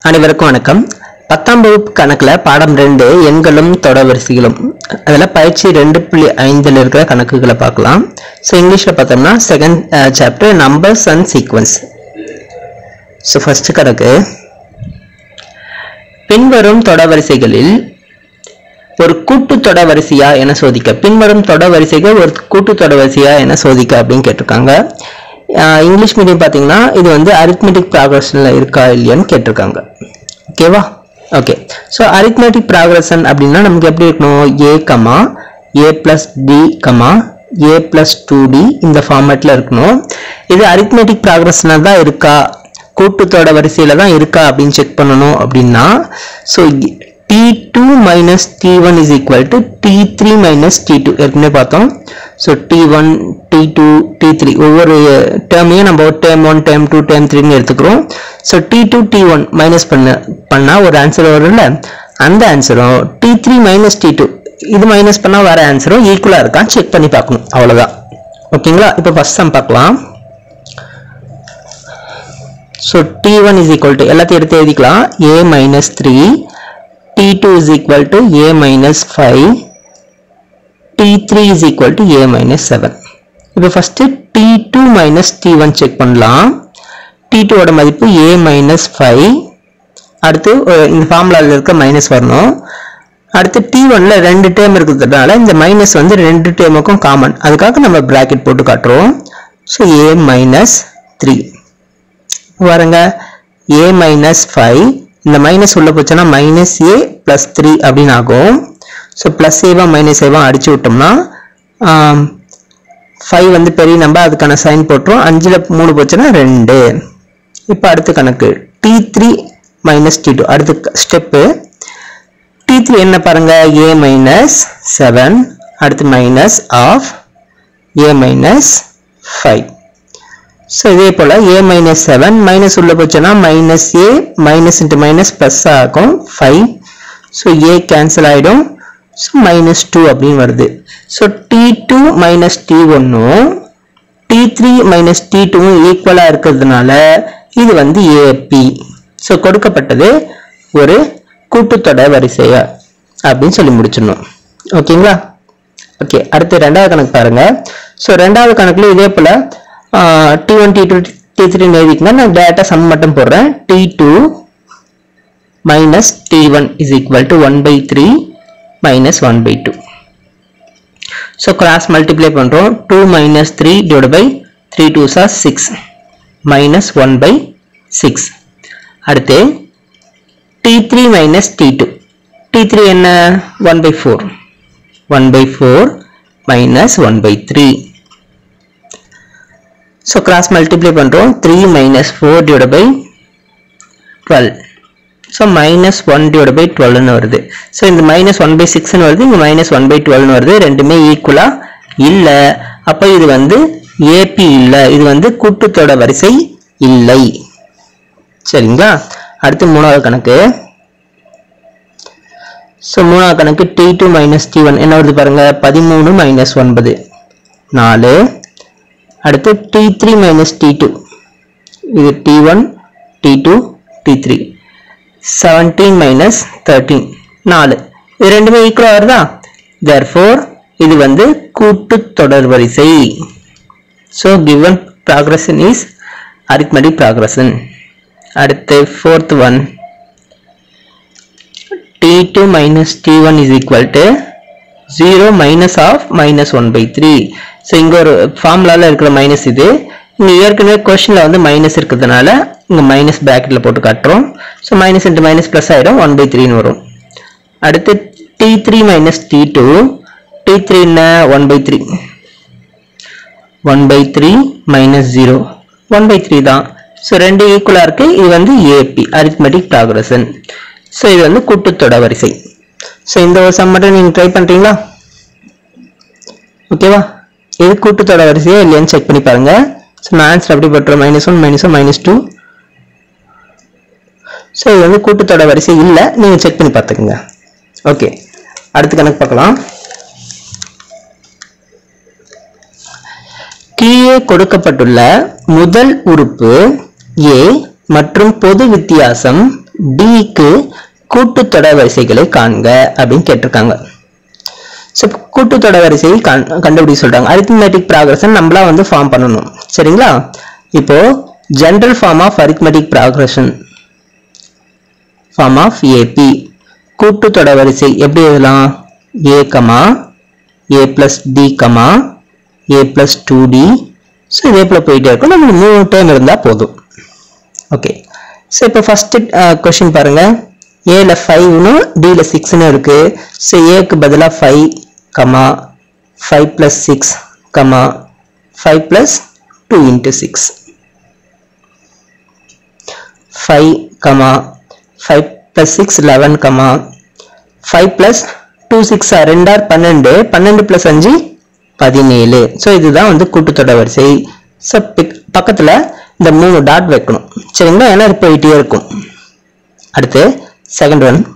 அனைவருக்கும் வணக்கம் பத்தாம் வகுப்பு கணக்குல பாடம் ரெண்டு எண்களும் தொடர்வரிசைகளும் அதுல பயிற்சி ரெண்டு புள்ளி ஐந்துல இருக்கிற கணக்குகளை பார்க்கலாம் ஸோ இங்கிலீஷ்ல பார்த்தோம்னா second chapter numbers and sequence so first கணக்கு பின்வரும் தொடர்வரிசைகளில் ஒரு கூட்டு தொடர்வரிசையா என சோதிக்க பின்வரும் தொடர்வரிசைகள் ஒரு கூட்டு தொடர்வரிசையா என சோதிக்க அப்படின்னு கேட்டிருக்காங்க ஆஹ் இங்கிலீஷ் மீடியம் பார்த்தீங்கன்னா இது வந்து அரித்மெட்டிக் ப்ராக்ரஷன்ல இருக்கா இல்லையான்னு கேட்டிருக்காங்க ஓகேவா ஓகே ஸோ அரித்மெட்டிக் ப்ராக்ரஷன் அப்படின்னா நமக்கு எப்படி இருக்கணும் A comma A plus D comma A plus two D இந்த ஃபார்மேட்டில் இருக்கணும் இது அரித்மெட்டிக் ப்ராக்ரஷனாக தான் இருக்கா கூட்டுத்தோட வரிசையில தான் இருக்கா அப்படின்னு செக் பண்ணணும் அப்படின்னா so T two minus D one is equal to T three minus T two ஏற்கனவே பார்த்தோம் so T one T two T three ஒவ்வொரு டேர்மையும் நம்ம term one term two term த்ரீன்னு எடுத்துக்கிறோம் so T two T one minus பண்ண பண்ணால் ஒரு ஆன்சர் வரும்ல அந்த ஆன்சரும் T three minus T two இது மைனஸ் பண்ணால் வர ஆன்சரும் ஈக்குவலாக இருக்கான்னு செக் பண்ணி பார்க்கணும் அவ்வளோதான் ஓகேங்களா இப்போ ஃபர்ஸ்ட் சம் பார்க்கலாம் so T one is equal to எல்லாத்தையும் எடுத்து எழுதிக்கலாம் A minus three T two is equal to A minus five T three is equal to A minus seven இப்போ first T two minus D one check பண்ணலாம் T டூவோட மதிப்பு ஏ minus five அடுத்து ஒரு- இந்த ஃபார்முலாவில் இருக்க மைனஸ் வரணும் அடுத்து டி ஒன்ல ரெண்டு டேர்ம் இருக்கிறதுனால இந்த மைனஸ் வந்து ரெண்டு டேர்முக்கும் காமன் அதுக்காக நம்ம பிராக்கெட் போட்டு காட்டுறோம் ஸோ ஏ மைனஸ் த்ரீ பாருங்க ஏ மைனஸ் ஃபைவ் இந்த மைனஸ் உள்ள போச்சுன்னா மைனஸ் ஏ பிளஸ் த்ரீ அப்படின்னு ஆகும் ஸோ ப்ளஸ் ஏவா மைனஸ் ஏவா அடிச்சு விட்டோம்னா ஃபைவ் வந்து பெரிய நம்பர் அதுக்கான சைன் போட்டுரும் அஞ்சில் மூணு போச்சுன்னா ரெண்டு இப்போ அடுத்த கணக்கு T three minus T two அடுத்த ஸ்டெப்பு டி த்ரீ என்ன பாருங்க ஏ மைனஸ் செவன் அடுத்து minus of A minus five so இதே போல் ஏ மைனஸ் செவன் மைனஸ் உள்ள போச்சுன்னா minus A minus into minus plus ஆகும் ஃபைவ் ஸோ ஏ கேன்சல் ஆகிடும் ஸோ மைனஸ் டூ அப்படின்னு வருது so T two minus T ஒன்னும் டி த்ரீ மைனஸ் டி டூவும் ஈக்குவலாக இருக்கிறதுனால இது வந்து ஏபி ஸோ கொடுக்கப்பட்டது ஒரு கூட்டுத்தொடர் வரிசையா அப்படின்னு சொல்லி முடிச்சிடணும் ஓகேங்களா ஓகே அடுத்து ரெண்டாவது கணக்கு பாருங்க ஸோ ரெண்டாவது கணக்குல இதே போல T one T two T three எழுதிக்கணும் நான் டேட்டா சம் மட்டும் போடுறேன் T two minus D one is equal to one by three minus one by two so cross multiply பண்ணுறோம் two minus three divide by three two சார் six minus one by six அடுத்து T three minus T two T three என்ன one by four one by four minus one by three so cross multiply பண்ணுறோம் three minus four divide by twelve so minus one divide by டுவெல்னு வருது so இந்த minus one by சிக்ஸ்னு வருது இங்கே minus one by டுவெல்னு வருது ரெண்டுமே ஈக்குவலாக இல்லை அப்போ இது வந்து ஏபி இல்லை இது வந்து கூட்டுத்தொட வரிசை இல்லை சரிங்களா அடுத்து மூணாவது கணக்கு ஸோ மூணாவது கணக்கு T two minus D one என்ன வருது பாருங்க பதிமூணு மைனஸ் ஒன்பது நாலு அடுத்து T three minus T two இது T one T two T three seventeen minus thirteen நாலு இது ரெண்டுமே ஈக்குவலாக வருதா தேர்ஃபோர் இது வந்து கூட்டு தொடர் வரிசை so given progression is arithmetic progression அடுத்து fourth one t2 minus t1 is equal to 0 minus of minus 1 by 3 so இங்கே ஒரு ஃபார்முலாவில் இருக்கிற மைனஸ் இது இங்கே ஏற்கனவே கொஷனில் வந்து மைனஸ் இருக்கிறதுனால இங்கே மைனஸ் ப்ராக்கெட்டில் போட்டு காட்டுறோம் so minus into minus plus ஆகிடும் ஒன் பை த்ரீன்னு வரும் அடுத்து T three minus T two T three என்ன one by three one by three minus zero one by three தான் ஸோ ரெண்டு ஈக்குவலாக இருக்கு இது வந்து ஏபி அரித்மெட்டிக் ப்ராக்ரஷன் ஸோ இது வந்து கூட்டுத்தொட வரிசை ஸோ இந்த ஒரு சம் மட்டும் நீங்கள் ட்ரை பண்ணுறீங்களா ஓகேவா இது கூட்டுத்தொட வரிசையா இல்லையான்னு செக் பண்ணி பாருங்க ஸோ நான் ஆன்சர் அப்படி போட்டுறோம் minus one minus one minus two so இது வந்து கூட்டுத்தொட வரிசை இல்லை நீங்கள் செக் பண்ணி பார்த்துக்குங்க ஓகே அடுத்த கணக்கு பார்க்கலாம் கீழே கொடுக்கப்பட்டுள்ள முதல் உறுப்பு ஏ மற்றும் பொது வித்தியாசம் டிக்கு கூட்டுத்தொடர் வரிசைகளை காண்க அப்படின்னு கேட்டிருக்காங்க ஸோ கூட்டுத்தொடர் வரிசையை கண் கண்டுபிடி சொல்றாங்க அரித்மெட்டிக் ப்ராக்ரஷன் நம்மளா வந்து ஃபார்ம் பண்ணணும் சரிங்களா இப்போ general form of arithmetic progression form of AP கூட்டுத்தொடர் வரிசை எப்படி எழுதலாம் A comma A plus D comma A plus two D so இதே போல் போயிட்டே இருக்கும் நம்மளுக்கு மூணு டைம் இருந்தால் போதும் ஓகே ஸோ இப்போ ஃபஸ்ட்டு கொஷின் பாருங்க ஏல ஃபைவ்னு டியில் சிக்ஸ்னு இருக்கு ஸோ ஏக்கு பதிலாக five comma five plus six comma five plus two into six five comma five plus six eleven comma five plus two six ரெண்டார் பன்னெண்டு பன்னெண்டு ப்ளஸ் அஞ்சு பதினேழு ஸோ இதுதான் வந்து கூட்டுத்தொடர் வரிசை ஸோ பக்கத்தில் இந்த மூணு டாட் வைக்கணும் சரிங்களா ஏன்னா இது போயிட்டே இருக்கும் அடுத்து செகண்ட் ஒன்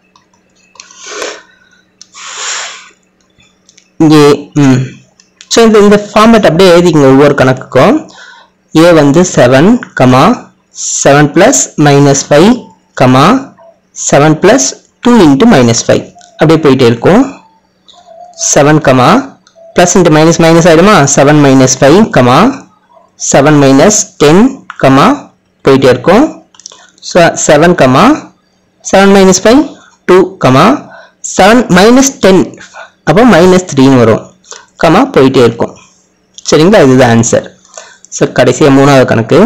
இங்கே ம் ஸோ இந்த இந்த ஃபார்மேட் அப்படியே எழுதிக்கங்க ஒவ்வொரு கணக்குக்கும் ஏ வந்து seven comma seven plus minus five comma seven plus two into minus five அப்படியே போயிட்டே இருக்கும் seven comma plus into minus minus ஆகிடுமா seven minus five comma seven minus ten comma போயிட்டே இருக்கும் so seven comma seven minus five two comma seven minus ten அப்போ minus த்ரீன்னு வரும் comma போயிட்டே இருக்கும் சரிங்களா இதுதான் ஆன்சர் ஸோ கடைசியாக மூணாவது கணக்கு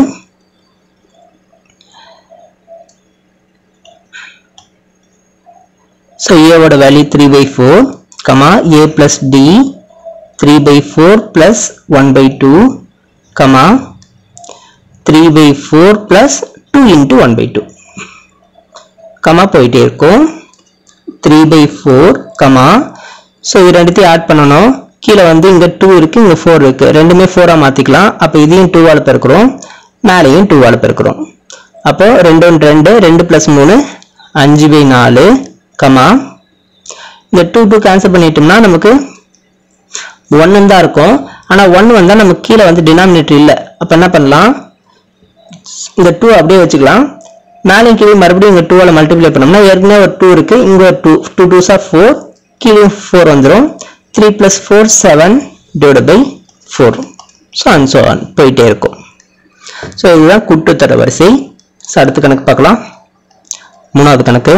ஸோ ஏவோட value three by four comma a plus d three by four plus one by two comma three by four plus two into one by two comma போயிட்டே இருக்கும் three by four comma so இது ரெண்டுத்தையும் add பண்ணணும் கீழே வந்து இங்கே two இருக்குது இங்கே ஃபோர் இருக்குது ரெண்டுமே ஃபோராக மாற்றிக்கலாம் அப்போ இதையும் டூவால் பெருக்கிறோம் மேலேயும் டூவால் பெருக்கிறோம் அப்போ ரெண்டு ஒன்று ரெண்டு ரெண்டு ப்ளஸ் மூணு அஞ்சு பை நாலு கமா இந்த டூ டூ கேன்சல் பண்ணிட்டோம்னா நமக்கு ஒன்று தான் இருக்கும் ஆனால் ஒன்று வந்தால் நமக்கு கீழே வந்து டினாமினேட்டர் இல்லை அப்போ என்ன பண்ணலாம் இந்த டூ அப்படியே வச்சுக்கலாம் மேலே கீழே மறுபடியும் இங்கே டூவால் மல்டிப்ளை பண்ணோம்னா ஏற்கனவே ஒரு டூ இருக்கு இங்கே ஒரு two two two sir four கீழே ஃபோர் வந்துடும் three plus four seven divide by four so and so on போயிட்டே இருக்கும் ஸோ இதுதான் கூட்டுத்தர வரிசை ஸோ அடுத்த கணக்கு பார்க்கலாம் மூணாவது கணக்கு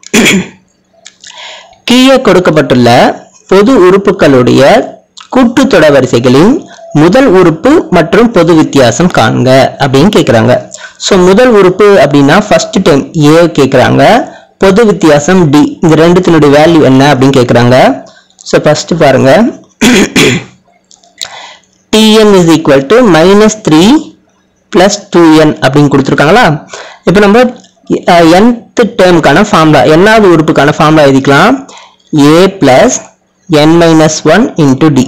கீழே கொடுக்கப்பட்டுள்ள பொது உறுப்புகளுடைய கூட்டுத்தொடர் வரிசைகளின் முதல் உறுப்பு மற்றும் பொது வித்தியாசம் காண்க அப்படின்னு கேக்குறாங்க ஸோ முதல் உறுப்பு அப்படின்னா ஃபர்ஸ்ட் டைம் ஏ கேக்குறாங்க பொது வித்தியாசம் டி இந்த ரெண்டுத்தினுடைய வேல்யூ என்ன அப்படின்னு கேக்குறாங்க ஸோ ஃபர்ஸ்ட் பாருங்க tn is equal to minus three plus two n அப்படின்னு கொடுத்துருக்காங்களா இப்போ நம்ம nth டேர்முக்கான ஃபார்முலா என்னாவது உறுப்புக்கான ஃபார்முலா எழுதிக்கலாம் a plus n minus one into d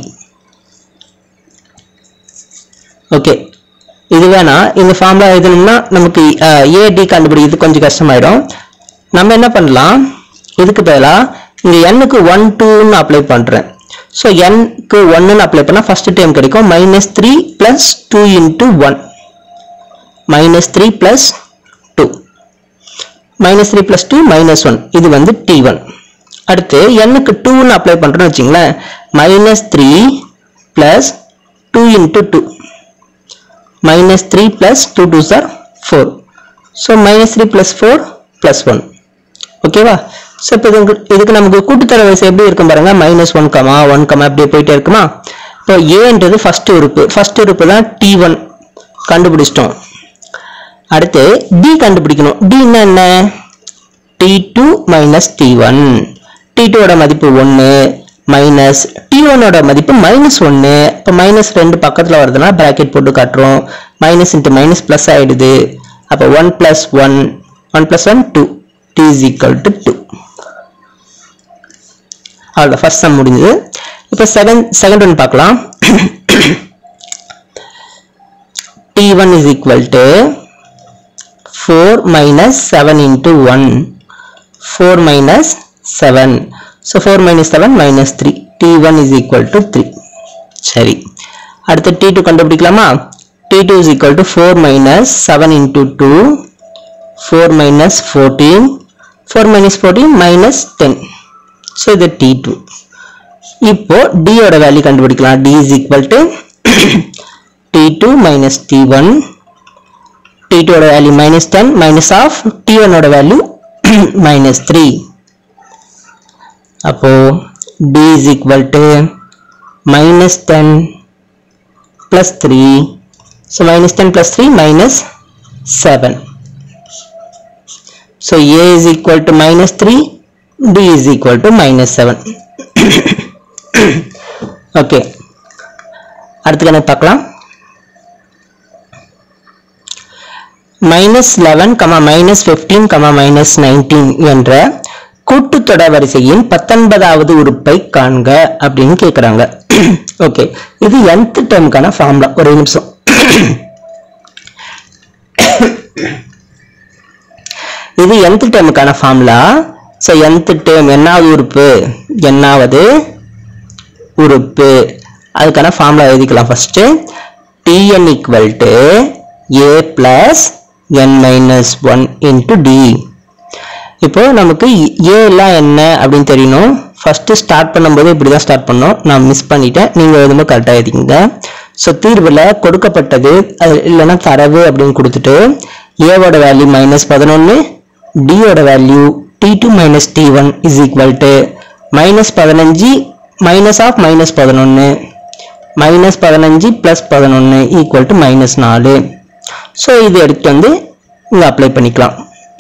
okay இது வேணா இந்த ஃபார்முலா எழுதணும்னா நமக்கு ஏடி கண்டுபிடிக்கிறது கொஞ்சம் கஷ்டமாயிடும் நம்ம என்ன பண்ணலாம் இதுக்கு பதிலாக இங்க n-க்கு ஒன் டூன்னு அப்ளை பண்றேன் ஸோ n-க்கு ஒன்னு அப்ளை பண்ணா ஃபர்ஸ்ட் டைம் கிடைக்கும் minus three plus two into one minus three plus two minus three plus two minus one இது வந்து டி ஒன் அடுத்து n-க்கு டூன்னு அப்ளை பண்றோம்னு வச்சுங்களேன் minus three plus two into two minus 3 plus 2 2s are 4 so minus 3 plus 4 plus 1 ஓகேவா so இப்போ இதுக்கு இதுக்கு நமக்கு கூட்டுத்தர வரிசை எப்படி இருக்கும் பாருங்க minus one comma one comma அப்படியே போயிட்டே இருக்குமா இப்போ ஏன்றது ஃபர்ஸ்ட் உறுப்பு ஃபர்ஸ்ட் உறுப்பு தான் டி ஒன் கண்டுபிடிச்சிட்டோம் அடுத்து டி கண்டுபிடிக்கணும் டி என்ன d two minus D one d டூவோட மதிப்பு ஒன்று மைனஸ் டி ஒன்னோட மதிப்பு மைனஸ் ஒன்று இப்போ மைனஸ் ரெண்டு பக்கத்தில் வருதுன்னா பிராக்கெட் போட்டு காட்டுறோம் மைனஸ் இன்ட்டு மைனஸ் ப்ளஸ் ஆயிடுது அப்போ one plus one one plus one two d is equal to two அவ்வளோ ஃபர்ஸ்ட் சம் முடிஞ்சது இப்போ செகண்ட் செகண்ட் ஒன் பார்க்கலாம் d one is equal to four minus seven into one four minus seven so four minus seven minus three d one is equal to three சரி அடுத்து d two கண்டுபிடிக்கலாமா d two is equal to four minus seven into two four minus fourteen four minus fourteen minus ten so இது d two இப்போ d யோட value கண்டுபிடிக்கலாம் d is equal to t2 minus t1 t2 ஓட value minus 10 minus of t1 ஓட value minus 3 அப்போ d is equal to minus 10 plus 3 so minus 10 plus 3 minus 7 so a is equal to minus 3 d is equal to minus 7 okay அடுத்து கணக்கு பார்க்கலாம் minus eleven comma minus fifteen comma minus nineteen என்ற கூட்டுத்தொடர் வரிசையின் பத்தொன்பதாவது உறுப்பை காண்க அப்படின்னு கேக்குறாங்க ஓகே இது nth டேர்முக்கான ஃபார்முலா ஒரு நிமிஷம் இது nth டேர்முக்கான ஃபார்முலா ஸோ nth டேர்ம் என்னாவது உறுப்பு என்னாவது உறுப்பு அதுக்கான ஃபார்முலா எழுதிக்கலாம் first tn equal to a plus n minus 1 into d இப்போ நமக்கு a எல்லாம் என்ன அப்படின்னு தெரியணும் ஃபர்ஸ்ட் ஸ்டார்ட் பண்ணும்போது இப்படி தான் ஸ்டார்ட் பண்ணோம் நான் மிஸ் பண்ணிட்டேன் நீங்க எழுதும்போது கரெக்டாக எழுதிக்கங்க ஸோ தீர்வில் கொடுக்கப்பட்டது அது இல்லைன்னா தரவு அப்படின்னு கொடுத்துட்டு ஏவோட வேல்யூ மைனஸ் பதினொன்று டியோட value d two minus D one is equal to minus பதினஞ்சு மைனஸ் ஆஃப் மைனஸ் பதினொன்று மைனஸ் பதினஞ்சு ப்ளஸ் பதினொன்று ஈக்குவல் டு மைனஸ் நாலு ஸோ இது எடுத்து வந்து இங்கே அப்ளை பண்ணிக்கலாம்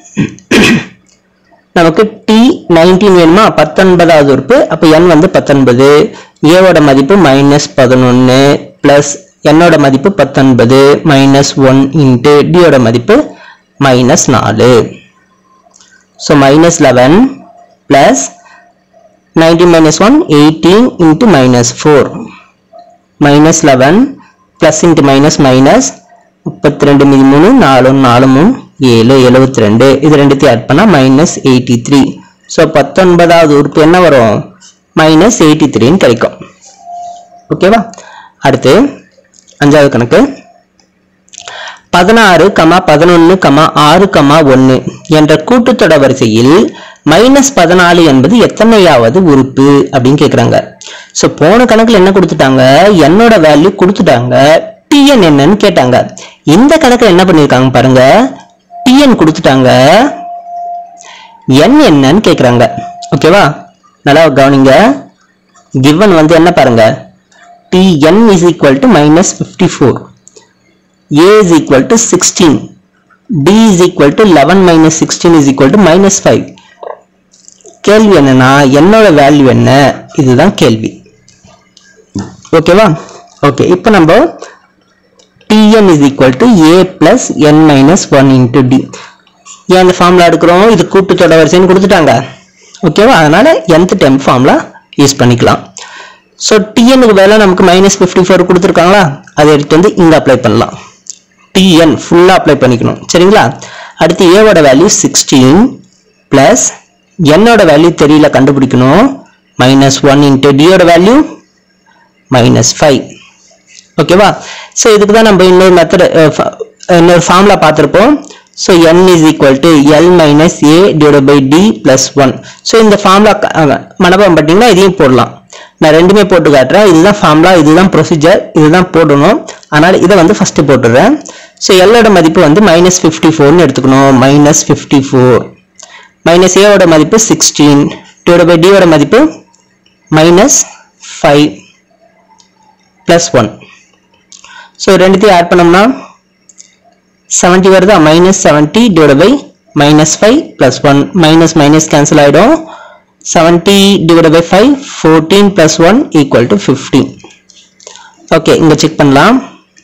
நமக்கு டி நைன்டீன் வேணுமா பத்தொன்பதாவது உறுப்பு அப்போ என் வந்து பத்தொன்பது ஏவோட மதிப்பு மைனஸ் பதினொன்று ப்ளஸ் என்னோட மதிப்பு பத்தொன்பது மைனஸ் ஒன் இன்ட்டு டியோட மதிப்பு மைனஸ் நாலு so minus eleven plus nineteen minus one eighteen into minus four minus eleven plus into minus minus முப்பத்தி ரெண்டு மீதி மூணு நாலு நாலு மூணு ஏழு எழுபத்தி ரெண்டு இது ரெண்டுத்தையும் ஆட் பண்ணால் மைனஸ் எயிட்டி த்ரீ ஸோ பத்தொன்பதாவது உறுப்பு என்ன வரும் மைனஸ் எயிட்டி த்ரீன்னு கிடைக்கும் ஓகேவா அடுத்து அஞ்சாவது கணக்கு பதினாறு கமா பதினொன்று கமா ஆறு கமா ஒன்று என்ற கூட்டுத்தொடர் வரிசையில் மைனஸ் பதினாலு என்பது எத்தனையாவது உறுப்பு அப்படின்னு கேக்குறாங்க ஸோ போன கணக்குல என்ன கொடுத்துட்டாங்க என்னோட வேல்யூ கொடுத்துட்டாங்க டிஎன் என்னன்னு கேட்டாங்க இந்த கணக்குல என்ன பண்ணிருக்காங்க பாருங்க டிஎன் கொடுத்துட்டாங்க என் என்னன்னு கேக்குறாங்க ஓகேவா நல்லா கவனிங்க given வந்து என்ன பாருங்க tn is equal to minus 54 a is equal to 16 d is equal to 11 minus 16 is equal to minus 5 கேள்வி என்னன்னா என்னோட வேல்யூ என்ன இதுதான் கேள்வி ஓகேவா ஓகே இப்போ நம்ம tn is equal to a plus n minus 1 into d ஏன் அந்த ஃபார்முலா எடுக்கிறோம் இது கூட்டுத்தொடர் வரிசைன்னு கொடுத்துட்டாங்க ஓகேவா அதனால nth டைம் ஃபார்முலா யூஸ் பண்ணிக்கலாம் ஸோ டிஎனுக்கு பதிலாக நமக்கு மைனஸ் ஃபிஃப்டி ஃபோர் கொடுத்துருக்காங்களா அதை எடுத்து வந்து இங்கே அப்ளை பண்ணலாம் டிஎன் ஃபுல்லாக அப்ளை பண்ணிக்கணும் சரிங்களா அடுத்து ஏவோட வேல்யூ சிக்ஸ்டீன் ப்ளஸ் என்னோட வேல்யூ தெரியல கண்டுபிடிக்கணும் மைனஸ் ஒன் இன்ட்டு டியோட வேல்யூ மைனஸ் ஃபைவ் ஓகேவா ஸோ இதுக்கு தான் நம்ம இன்னொரு மெத்தட் இன்னொரு ஃபார்முலா பார்த்துருப்போம் so n is equal to l minus a divide by d plus one so இந்த ஃபார்முலா மனப்பாடம் பண்ணிட்டீங்கன்னா இதையும் போடலாம் நான் ரெண்டுமே போட்டு காட்டுறேன் இதுதான் ஃபார்முலா இதுதான் ப்ரொசீஜர் இதுதான் போடணும் அதனால் இதை வந்து ஃபஸ்ட்டு போட்டுடுறேன் ஸோ எல்லோட மதிப்பு வந்து மைனஸ் ஃபிஃப்டி ஃபோர்னு எடுத்துக்கணும் மைனஸ் ஃபிஃப்டி ஃபோர் மைனஸ் ஏவோட மதிப்பு சிக்ஸ்டீன் டிவைட் பை டியோட மதிப்பு minus five plus one so ரெண்டுத்தையும் ஆட் பண்ணோம்னா செவன்ட்டி வருதா minus seventy divide by minus five plus one minus minus cancel ஆகிடும் seventy divide by five fourteen plus one equal to fifteen okay இங்கே check பண்ணலாம்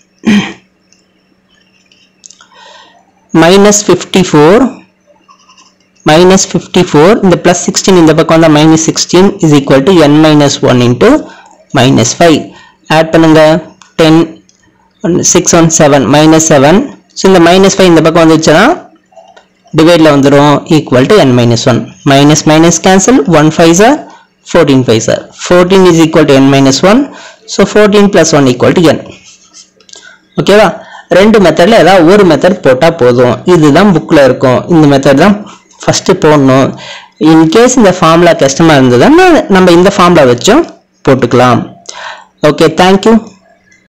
minus fifty four minus fifty four இந்த plus sixteen இந்த பக்கம் வந்தால் minus sixteen is equal to n minus one into minus five add பண்ணுங்க ten six one seven minus seven so இந்த minus five இந்த பக்கம் வந்துச்சுன்னா டிவைடில் வந்துடும் equal to n minus one minus minus cancel one five sir fourteen five sir fourteen is equal to n minus one so fourteen plus one equal to n ஓகேவா ரெண்டு மெத்தட்ல ஏதாவது ஒரு மெத்தட் போட்டா போதும் இதுதான் புக்ல இருக்கும் இந்த மெத்தட் தான் ஃபர்ஸ்ட் போடணும் இன்கேஸ் இந்த ஃபார்முலா கஷ்டமா இருந்ததுன்னா நம்ம இந்த ஃபார்முலா வச்சும் போட்டுக்கலாம் ஓகே தேங்க்யூ